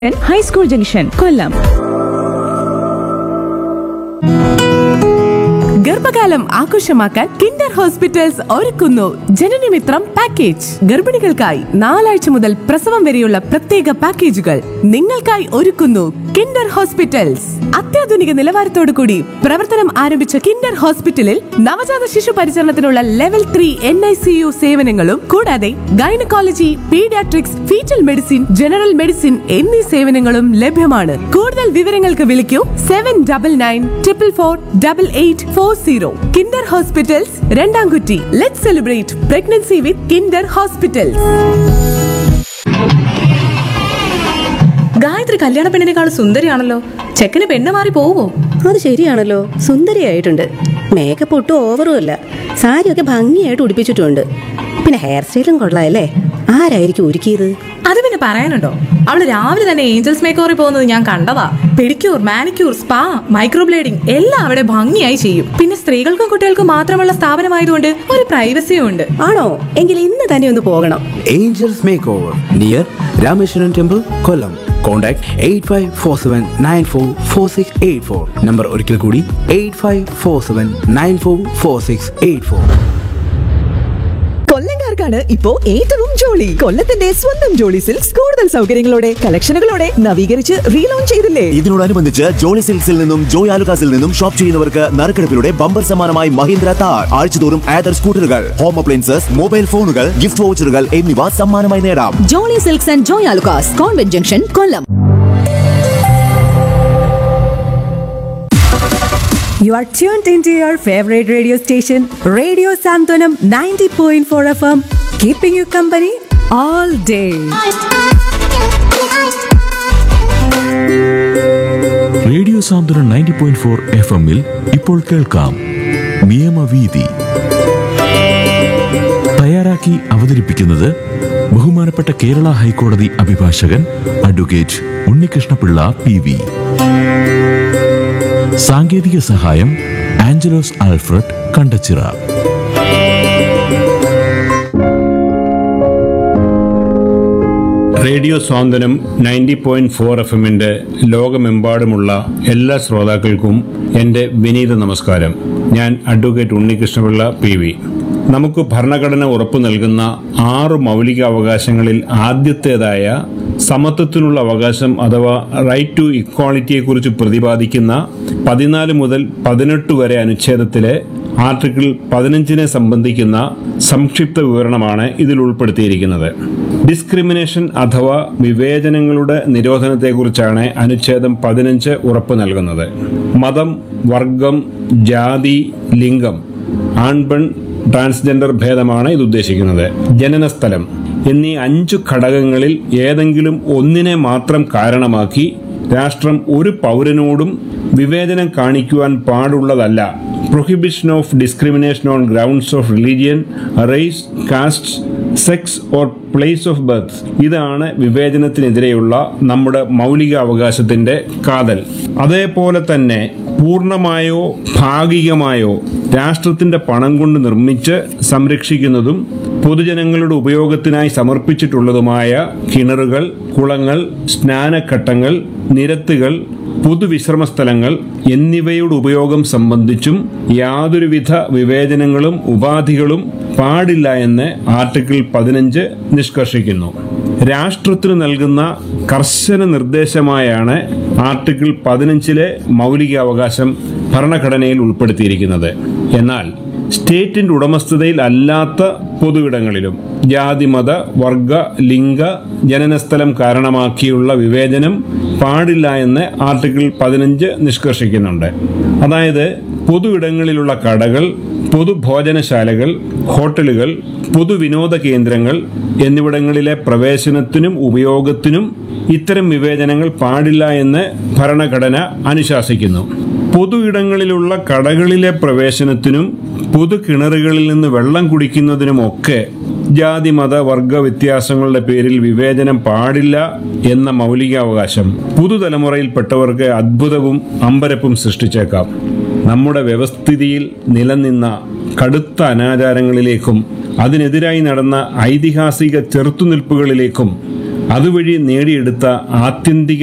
High school junction കൊല്ലം ഗർഭകാലം ആഘോഷമാക്കാൻ Kinder hospitals ഒരുക്കുന്നു ജനനമിത്രം പാക്കേജ് ഗർഭിണികൾക്കായി നാലാഴ്ച മുതൽ പ്രസവം വരെയുള്ള പ്രത്യേക പാക്കേജുകൾ നിങ്ങൾക്കായി ഒരുക്കുന്നു കിൻഡർ ഹോസ്പിറ്റൽസ് അത്യാധുനിക നിലവാരത്തോടു കൂടി പ്രവർത്തനം ആരംഭിച്ച കിൻഡർ ഹോസ്പിറ്റലിൽ നവജാത ശിശു പരിചരണത്തിനുള്ള level three N I C U സേവനങ്ങളും കൂടാതെ gynaecology paediatrics foetal medicine general medicine എന്നീ സേവനങ്ങളും ലഭ്യമാണ് കൂടുതൽ വിവരങ്ങൾക്ക് വിളിക്കൂ seven double nine triple four double eight four zero Kinder hospitals Randamkutty let celebrate pregnancy with Kinder hospitals Gayathri കല്യാണ പെണ്ണിനേക്കാൾ സുന്ദരിയാണല്ലോ ചെക്കന് പെണ്ണ് മാറി പോവോ അത് ശരിയാണല്ലോ സുന്ദരിയായിട്ടുണ്ട് മേക്കപ്പ് ഒട്ടും ഓവറും അല്ല സാരിയൊക്കെ ഭംഗിയായിട്ട് ഉടുപ്പിച്ചിട്ടുണ്ട് പിന്നെ ഹെയർ സ്റ്റൈലും കൊള്ളാമല്ലേ ആരായിരിക്കും ഒരുക്കിയത് അത് പിന്നെ പറയാനുണ്ടോ അവള് രാവിലെ തന്നെ ഏഞ്ചൽസ് മേക്കോറിൽ പോകുന്നത് ഞാൻ കണ്ടതാ പെഡിക്യൂർ മാനിക്യൂർ സ്പാ മൈക്രോബ്ലേഡിംഗ് എല്ലാം അവിടെ ഭംഗിയായി ചെയ്യും പിന്നെ സ്ത്രീകൾക്കും കുട്ടികൾക്കും മാത്രമുള്ള സ്ഥാപനമായതുകൊണ്ട് ഒരു പ്രൈവസിയും ഉണ്ട് ആണോ എങ്കിൽ ഇന്ന് തന്നെ ഒന്ന് പോകണം Angels Makeover near Rameshwaran Temple, Kollam. Contact 8547944684. Number ഒരിക്കൽ കൂടി 8547944684. കൊല്ലംകാർക്കാണ് ഇപ്പോ ഏറ്റവും ജോളി കൊല്ലത്തിന്റെ സ്വന്തം ജോളി സിൽക്സ് കൂടുതൽ സൗകര്യങ്ങളോടെ കളക്ഷനുകളോടെ നവീകരിച്ച് റീലോഞ്ച് ചെയ്തില്ലേ ഇതിനോടനുബന്ധിച്ച് ജോളി സിൽക്സിൽ നിന്നും ജോയ് ആലുക്കാസിൽ നിന്നും ഷോപ്പ് ചെയ്യുന്നവർക്ക് നറുക്കെടുപ്പിലൂടെ ബമ്പർ സമ്മാനമായി മഹീന്ദ്ര താർ ആഴ്ചതോറും other scooters home appliances mobile ഫോണുകൾ ഗിഫ്റ്റ് വൗച്ചറുകൾ എന്നിവ സമ്മാനമായി നേടാം Jolly Silks and Joy Alukkas convent junction Kollam You are tuned into your favorite radio station, Radio Santonam 90.4 FM, keeping you company all day. Radio Santhwanam ninety point four F എമ്മിൽ ഇപ്പോൾ കേൾക്കാം നിയമവീതി തയ്യാറാക്കി അവതരിപ്പിക്കുന്നത് ബഹുമാനപ്പെട്ട കേരള ഹൈക്കോടതി അഭിഭാഷകൻ അഡ്വക്കേറ്റ് ഉണ്ണികൃഷ്ണപിള്ള പി വി സാങ്കേതിക സഹായം Angelos Alfred Kandachira radio Santhwanam ninety point four F എമ്മിന്റെ ലോകമെമ്പാടുമുള്ള എല്ലാ ശ്രോതാക്കൾക്കും എൻ്റെ വിനീത നമസ്കാരം ഞാൻ അഡ്വക്കേറ്റ് ഉണ്ണികൃഷ്ണപിള്ള പി വി നമുക്ക് ഭരണഘടന ഉറപ്പു നൽകുന്ന ആറ് മൗലിക അവകാശങ്ങളിൽ ആദ്യത്തേതായ സമത്വത്തിനുള്ള അവകാശം അഥവാ റൈറ്റ് ടു ഇക്വാളിറ്റിയെക്കുറിച്ച് പ്രതിപാദിക്കുന്ന പതിനാല് മുതൽ പതിനെട്ട് വരെ അനുച്ഛേദത്തിലെ ആർട്ടിക്കിൾ പതിനഞ്ചിനെ സംബന്ധിക്കുന്ന സംക്ഷിപ്ത വിവരണമാണ് ഇതിൽ ഉൾപ്പെടുത്തിയിരിക്കുന്നത് ഡിസ്ക്രിമിനേഷൻ അഥവാ വിവേചനങ്ങളുടെ നിരോധനത്തെക്കുറിച്ചാണ് അനുച്ഛേദം പതിനഞ്ച് ഉറപ്പു നൽകുന്നത് മതം വർഗം ജാതി ലിംഗം ആൺപെൺ ട്രാൻസ്ജെൻഡർ ഭേദമാണ് ഇത് ഉദ്ദേശിക്കുന്നത് ജനനസ്ഥലം എന്നീ അഞ്ചു ഘടകങ്ങളിൽ ഏതെങ്കിലും ഒന്നിനെ മാത്രം കാരണമാക്കി രാഷ്ട്രം ഒരു പൗരനോടും വിവേചനം കാണിക്കുവാൻ പാടുള്ളതല്ല prohibition of discrimination on grounds of religion race caste sex or place of birth ഇതാണ് വിവേചനത്തിനെതിരെയുള്ള നമ്മുടെ മൗലിക അവകാശത്തിന്റെ കാതൽ അതേപോലെ തന്നെ പൂർണ്ണമായോ ഭാഗികമായോ രാഷ്ട്രത്തിന്റെ പണം കൊണ്ട് നിർമ്മിച്ച് സംരക്ഷിക്കുന്നതും പൊതുജനങ്ങളുടെ ഉപയോഗത്തിനായി സമർപ്പിച്ചിട്ടുള്ളതുമായ കിണറുകൾ കുളങ്ങൾ സ്നാനഘട്ടങ്ങൾ നിരത്തുകൾ പൊതുവിശ്രമ സ്ഥലങ്ങൾ എന്നിവയുടെ ഉപയോഗം സംബന്ധിച്ചും യാതൊരുവിധ വിവേചനങ്ങളും ഉപാധികളും പാടില്ല എന്ന് ആർട്ടിക്കിൾ പതിനഞ്ച് നിഷ്കർഷിക്കുന്നു രാഷ്ട്രത്തിന് നൽകുന്ന കർശന നിർദ്ദേശമായാണ് ആർട്ടിക്കിൾ പതിനഞ്ചിലെ മൗലികാവകാശം ഭരണഘടനയിൽ ഉൾപ്പെടുത്തിയിരിക്കുന്നത് എന്നാൽ സ്റ്റേറ്റിന്റെ ഉടമസ്ഥതയിൽ അല്ലാത്ത പൊതുവിടങ്ങളിലും ജാതിമത വർഗ ലിംഗ ജനനസ്ഥലം കാരണമാക്കിയുള്ള വിവേചനം പാടില്ല എന്ന് ആർട്ടിക്കിൾ പതിനഞ്ച് നിഷ്കർഷിക്കുന്നുണ്ട് അതായത് പൊതുവിടങ്ങളിലുള്ള കടകൾ പൊതുഭോജനശാലകൾ ഹോട്ടലുകൾ പൊതുവിനോദ കേന്ദ്രങ്ങൾ എന്നിവിടങ്ങളിലെ പ്രവേശനത്തിനും ഉപയോഗത്തിനും ഇത്തരം വിവേചനങ്ങൾ പാടില്ല എന്ന് ഭരണഘടന അനുശാസിക്കുന്നു പൊതു ഇടങ്ങളിലുള്ള കടകളിലെ പ്രവേശനത്തിനും പൊതു കിണറുകളിൽ നിന്ന് വെള്ളം കുടിക്കുന്നതിനുമൊക്കെ ജാതി മത വർഗ വ്യത്യാസങ്ങളുടെ പേരിൽ വിവേചനം പാടില്ല എന്ന മൗലികാവകാശം പുതുതലമുറയിൽപ്പെട്ടവർക്ക് അത്ഭുതവും അമ്പരപ്പും സൃഷ്ടിച്ചേക്കാം നമ്മുടെ വ്യവസ്ഥിതിയിൽ നിലനിന്ന കടുത്ത അനാചാരങ്ങളിലേക്കും അതിനെതിരായി നടന്ന ഐതിഹാസിക ചെറുത്തുനിൽപ്പുകളിലേക്കും അതുവഴി നേടിയെടുത്ത ആത്യന്തിക